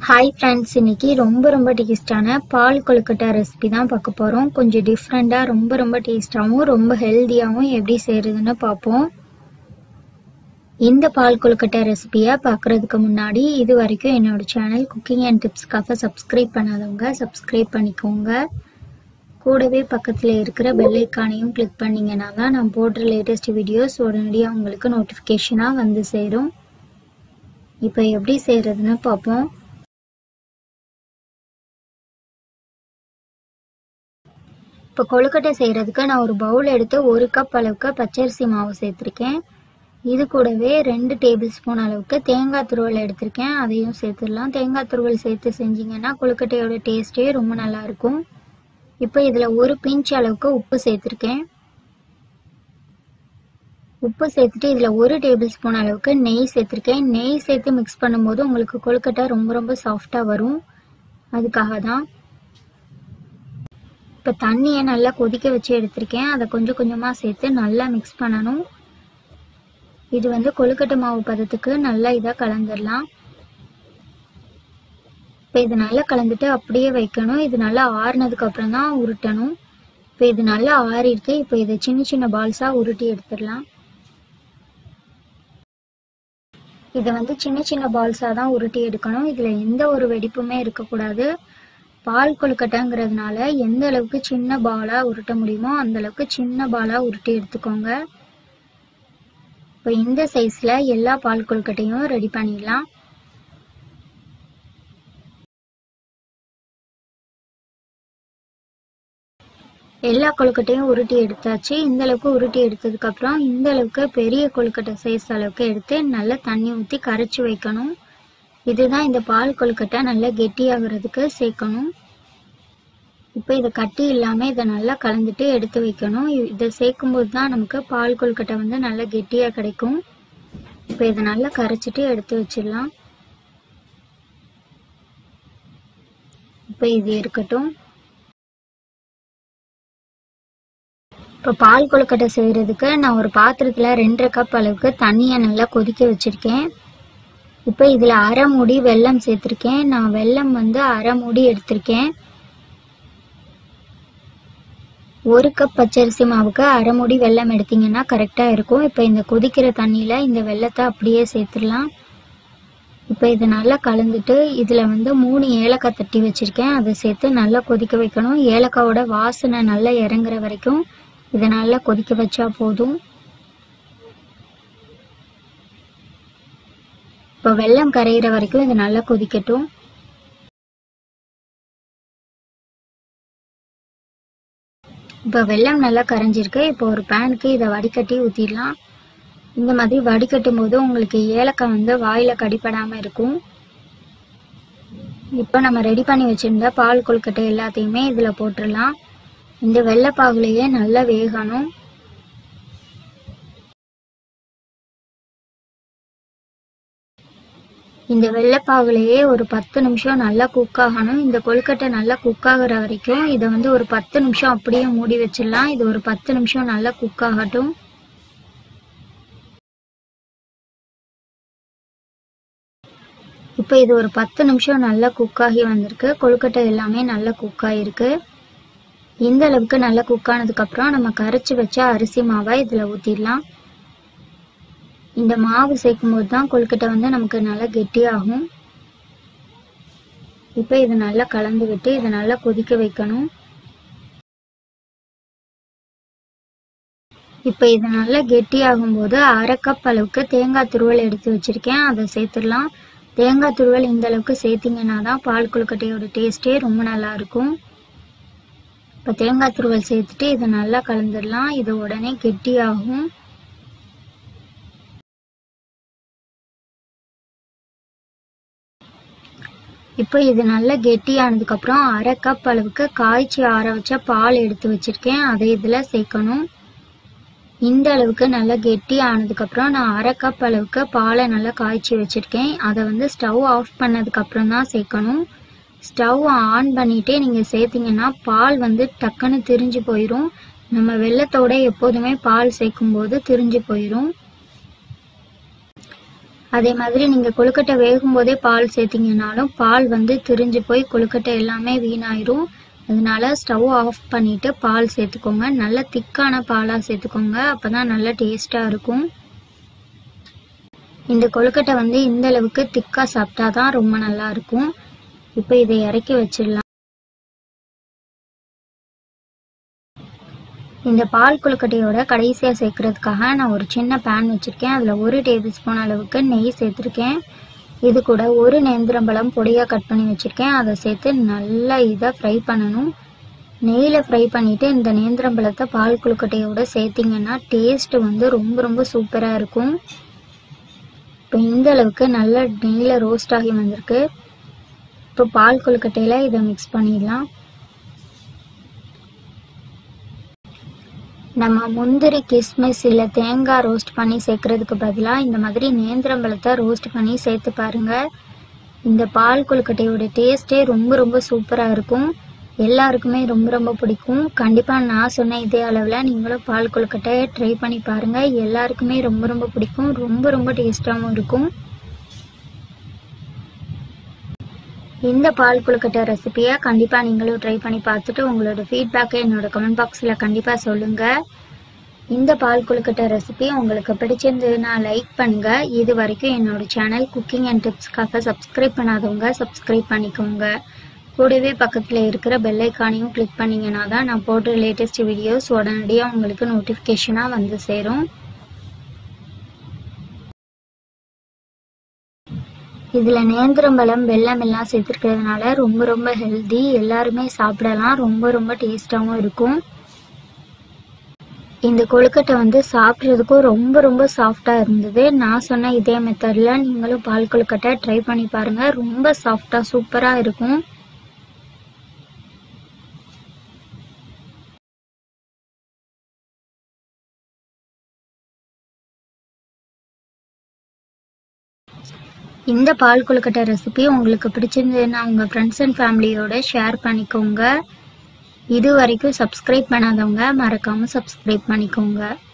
hi friends இன்னைக்கு ரொம்ப ரொம்ப டேஸ்டான பால் கொழுக்கட்டை ரெசிபி தான் பார்க்க போகிறோம் கொஞ்சம் டிஃப்ரெண்ட்டாக ரொம்ப ரொம்ப டேஸ்டாகவும் ரொம்ப ஹெல்த்தியாகவும் எப்படி செய்கிறதுன்னு பார்ப்போம் இந்த பால் கொழுக்கட்டை ரெசிபியை பார்க்குறதுக்கு முன்னாடி இது வரைக்கும் என்னோட சேனல் குக்கிங் அண்ட் டிப்ஸ்க்காக சப்ஸ்கிரைப் பண்ணாதவங்க சப்ஸ்கிரைப் பண்ணிக்கோங்க கூடவே பக்கத்தில் இருக்கிற பெல் ஐக்கானையும் கிளிக் பண்ணிங்கன்னா தான் நான் போடுற லேட்டஸ்ட் வீடியோஸ் உடனடியாக உங்களுக்கு நோட்டிஃபிகேஷனாக வந்து சேரும் இப்போ எப்படி செய்கிறதுன்னு பார்ப்போம் இப்போ கொழுக்கட்டை செய்கிறதுக்கு நான் ஒரு பவுல் எடுத்து ஒரு கப் அளவுக்கு பச்சரிசி மாவு சேர்த்துருக்கேன் இது கூடவே ரெண்டு டேபிள் ஸ்பூன் அளவுக்கு தேங்காய் துருவல் எடுத்திருக்கேன் அதையும் சேர்த்துடலாம் தேங்காய் துருவல் சேர்த்து செஞ்சிங்கன்னா கொழுக்கட்டையோட டேஸ்ட்டே ரொம்ப நல்லாயிருக்கும் இப்போ இதில் ஒரு பிஞ்ச் அளவுக்கு உப்பு சேர்த்துருக்கேன் உப்பு சேர்த்துட்டு இதில் ஒரு டேபிள் ஸ்பூன் அளவுக்கு நெய் சேர்த்துருக்கேன் நெய் சேர்த்து மிக்ஸ் பண்ணும்போது உங்களுக்கு கொழுக்கட்டை ரொம்ப ரொம்ப சாஃப்டாக வரும் அதுக்காக தான் இப்போ தண்ணியை நல்லா கொதிக்க வச்சு எடுத்திருக்கேன் அதை கொஞ்சம் கொஞ்சமாக சேர்த்து நல்லா மிக்ஸ் பண்ணணும் இது வந்து கொழுக்கட்டை மாவு பதத்துக்கு நல்லா இதாக கலந்துடலாம் இப்போ இது நல்லா கலந்துட்டு அப்படியே வைக்கணும் இது நல்லா ஆறுனதுக்கு அப்புறம் தான் உருட்டணும் இப்போ இது நல்லா ஆறிருக்கு இப்போ இதை சின்ன சின்ன பால்ஸாக உருட்டி எடுத்துடலாம் இதை வந்து சின்ன சின்ன பால்ஸாக தான் உருட்டி எடுக்கணும் இதில் எந்த ஒரு வெடிப்புமே இருக்கக்கூடாது பால் கொழுக்கட்டைங்கிறதுனால எந்த அளவுக்கு சின்ன பாலாக உருட்ட முடியுமோ அந்த அளவுக்கு சின்ன பாலாக உருட்டி எடுத்துக்கோங்க இப்போ இந்த சைஸில் எல்லா பால் கொழுக்கட்டையும் ரெடி பண்ணிடலாம் எல்லா கொழுக்கட்டையும் உருட்டி எடுத்தாச்சு இந்த அளவுக்கு உருட்டி எடுத்ததுக்கப்புறம் இந்த அளவுக்கு பெரிய கொழுக்கட்டை சைஸ் அளவுக்கு எடுத்து நல்லா தண்ணி ஊற்றி கரைச்சி வைக்கணும் இதுதான் இந்த பால் கொழுக்கட்டை நல்லா கெட்டியாகிறதுக்கு சேர்க்கணும் இப்போ இதை கட்டி இல்லாமல் இதை நல்லா கலந்துட்டு எடுத்து வைக்கணும் இதை சேர்க்கும்போது தான் நமக்கு பால் கொழுக்கட்டை வந்து நல்லா கெட்டியாக கிடைக்கும் இப்போ இதை நல்லா கரைச்சிட்டு எடுத்து வச்சிடலாம் இப்போ இது இருக்கட்டும் இப்போ பால் கொழுக்கட்டை செய்கிறதுக்கு நான் ஒரு பாத்திரத்தில் ரெண்டரை கப் அளவுக்கு தண்ணியை நல்லா கொதிக்க வச்சுருக்கேன் இப்போ இதில் அரை மூடி வெல்லம் சேர்த்துருக்கேன் நான் வெல்லம் வந்து அரை மூடி எடுத்திருக்கேன் ஒரு கப் பச்சரிசி மாவுக்கு அரை மூடி வெல்லம் எடுத்தீங்கன்னா கரெக்டாக இருக்கும் இப்போ இந்த கொதிக்கிற தண்ணியில் இந்த வெள்ளத்தை அப்படியே சேர்த்துடலாம் இப்போ இதை நல்லா கலந்துட்டு இதில் வந்து மூணு ஏலக்காய் தட்டி வச்சுருக்கேன் அதை சேர்த்து நல்லா கொதிக்க வைக்கணும் ஏலக்காவோட வாசனை நல்லா இறங்குற வரைக்கும் இதை நல்லா கொதிக்க வச்சா போதும் இப்போ வெள்ளம் கரையிற வரைக்கும் இது நல்லா கொதிக்கட்டும் இப்போ வெள்ளம் நல்லா கரைஞ்சிருக்கு இப்போ ஒரு பேனுக்கு இதை வடிகட்டி ஊற்றிடலாம் இந்த மாதிரி வடிகட்டும் போது உங்களுக்கு ஏலக்காய் வந்து வாயில் கடிப்படாமல் இருக்கும் இப்போ நம்ம ரெடி பண்ணி வச்சுருந்த பால் கொழுக்கட்டை எல்லாத்தையுமே இதில் போட்டுடலாம் இந்த வெள்ளைப்பாகுலையே நல்லா வேகணும் இந்த வெள்ளைப்பாகுலையே ஒரு பத்து நிமிஷம் நல்லா குக் ஆகணும் இந்த கொழுக்கட்டை நல்லா குக் ஆகிற வரைக்கும் இதை வந்து ஒரு பத்து நிமிஷம் அப்படியே மூடி வச்சிடலாம் இது ஒரு பத்து நிமிஷம் நல்லா குக் ஆகட்டும் இப்போ இது ஒரு பத்து நிமிஷம் நல்லா குக் ஆகி வந்திருக்கு கொழுக்கட்டை எல்லாமே நல்லா குக் ஆகிருக்கு இந்த அளவுக்கு நல்லா குக் ஆனதுக்கப்புறம் நம்ம கரைச்சி வச்ச அரிசி மாவை இதில் ஊற்றிடலாம் இந்த மாவு சேர்க்கும்போது தான் கொழுக்கட்டை வந்து நமக்கு நல்லா கெட்டியாகும் இப்போ இதை நல்லா கலந்து விட்டு இதை நல்லா கொதிக்க வைக்கணும் இப்போ இது நல்லா கெட்டியாகும் போது அரை கப் அளவுக்கு தேங்காய் துருவல் எடுத்து வச்சுருக்கேன் அதை சேர்த்துடலாம் தேங்காய் துருவல் இந்த அளவுக்கு சேர்த்திங்கன்னா தான் பால் கொழுக்கட்டையோட டேஸ்ட்டே ரொம்ப நல்லா இருக்கும் இப்போ தேங்காய் துருவல் சேர்த்துட்டு இதை நல்லா கலந்துடலாம் இது உடனே கெட்டியாகும் இப்போ இது நல்லா கெட்டியானதுக்கப்புறம் அரை கப் அளவுக்கு காய்ச்சி ஆற வச்ச பால் எடுத்து வச்சுருக்கேன் அதை இதில் சேர்க்கணும் இந்த அளவுக்கு நல்லா கெட்டி ஆனதுக்கப்புறம் நான் அரை கப் அளவுக்கு பாலை நல்லா காய்ச்சி வச்சுருக்கேன் அதை வந்து ஸ்டவ் ஆஃப் பண்ணதுக்கப்புறம் தான் சேர்க்கணும் ஸ்டவ் ஆன் பண்ணிகிட்டே நீங்கள் சேர்த்திங்கன்னா பால் வந்து டக்குன்னு திரிஞ்சு போயிடும் நம்ம வெள்ளத்தோட எப்போதுமே பால் சேர்க்கும்போது திரிஞ்சு போயிடும் அதே மாதிரி நீங்கள் கொழுக்கட்டை வேகும் போதே பால் சேர்த்திங்கனாலும் பால் வந்து திரிஞ்சு போய் கொழுக்கட்டை எல்லாமே வீணாயிரும் அதனால ஸ்டவ் ஆஃப் பண்ணிட்டு பால் சேர்த்துக்கோங்க நல்ல திக்கான பாலாக சேர்த்துக்கோங்க அப்போ தான் நல்ல டேஸ்ட்டாக இருக்கும் இந்த கொழுக்கட்டை வந்து இந்த அளவுக்கு திக்காக சாப்பிட்டா தான் ரொம்ப நல்லா இருக்கும் இப்போ இதை இறக்கி வச்சிடலாம் இந்த பால் கொழுக்கட்டையோட கடைசியாக சேர்க்கறதுக்காக நான் ஒரு சின்ன பேன் வச்சுருக்கேன் அதில் ஒரு டேபிள் ஸ்பூன் அளவுக்கு நெய் சேர்த்துருக்கேன் இது கூட ஒரு நேந்திரம்பழம் பொடியாக கட் பண்ணி வச்சுருக்கேன் அதை சேர்த்து நல்லா இதை ஃப்ரை பண்ணணும் நெய்யில் ஃப்ரை பண்ணிவிட்டு இந்த நேந்திரம்பழத்தை பால் கொழுக்கட்டையோட சேர்த்திங்கன்னா டேஸ்ட்டு வந்து ரொம்ப ரொம்ப சூப்பராக இருக்கும் இப்போ இந்த அளவுக்கு நல்லா நெய்யில் ரோஸ்ட் ஆகி வந்திருக்கு இப்போ பால் கொழுக்கட்டையில் இதை மிக்ஸ் பண்ணிடலாம் நம்ம முந்திரி கிஸ்மிஸ் இல்லை தேங்காய் ரோஸ்ட் பண்ணி சேர்க்கறதுக்கு பதிலாக இந்த மாதிரி நேந்திரம்பழத்தை ரோஸ்ட் பண்ணி சேர்த்து பாருங்கள் இந்த பால் கொழுக்கட்டையோட டேஸ்ட்டே ரொம்ப ரொம்ப சூப்பராக இருக்கும் எல்லாருக்குமே ரொம்ப ரொம்ப பிடிக்கும் கண்டிப்பாக நான் சொன்ன இதே அளவில் நீங்களும் பால் கொழுக்கட்டையை ட்ரை பண்ணி பாருங்கள் எல்லாருக்குமே ரொம்ப ரொம்ப பிடிக்கும் ரொம்ப ரொம்ப டேஸ்ட்டாகவும் இருக்கும் இந்த பால் கொழுக்கட்டை ரெசிபியை கண்டிப்பாக நீங்களும் ட்ரை பண்ணி பார்த்துட்டு உங்களோட ஃபீட்பேக்கை என்னோட கமெண்ட் பாக்ஸில் கண்டிப்பாக சொல்லுங்கள் இந்த பால் கொழுக்கட்டை ரெசிபி உங்களுக்கு பிடிச்சிருந்ததுன்னா லைக் பண்ணுங்கள் இது வரைக்கும் என்னோட சேனல் குக்கிங் அண்ட் டிப்ஸ்க்காக சப்ஸ்கிரைப் பண்ணாதவங்க சப்ஸ்கிரைப் பண்ணிக்கோங்க கூடவே பக்கத்தில் இருக்கிற பெல் ஐக்கானையும் கிளிக் பண்ணிங்கன்னா தான் நான் போடுற லேட்டஸ்ட் வீடியோஸ் உடனடியாக உங்களுக்கு நோட்டிஃபிகேஷனாக வந்து சேரும் இதில் நேந்திரம்பழம் வெல்லம் எல்லாம் சேர்த்துருக்கிறதுனால ரொம்ப ரொம்ப ஹெல்தி எல்லாருமே சாப்பிடலாம் ரொம்ப ரொம்ப டேஸ்டாகவும் இருக்கும் இந்த கொழுக்கட்டை வந்து சாப்பிட்றதுக்கும் ரொம்ப ரொம்ப சாஃப்டாக இருந்தது நான் சொன்ன இதே மெத்தடில் நீங்களும் பால் கொழுக்கட்டை ட்ரை பண்ணி பாருங்கள் ரொம்ப சாஃப்டாக சூப்பராக இருக்கும் இந்த பால் கொழுக்கட்டை ரெசிபி உங்களுக்கு பிடிச்சிருந்ததுன்னா உங்கள் ஃப்ரெண்ட்ஸ் அண்ட் ஃபேமிலியோட ஷேர் பண்ணிக்கோங்க இது வரைக்கும் சப்ஸ்கிரைப் பண்ணாதவங்க மறக்காமல் சப்ஸ்கிரைப் பண்ணிக்கோங்க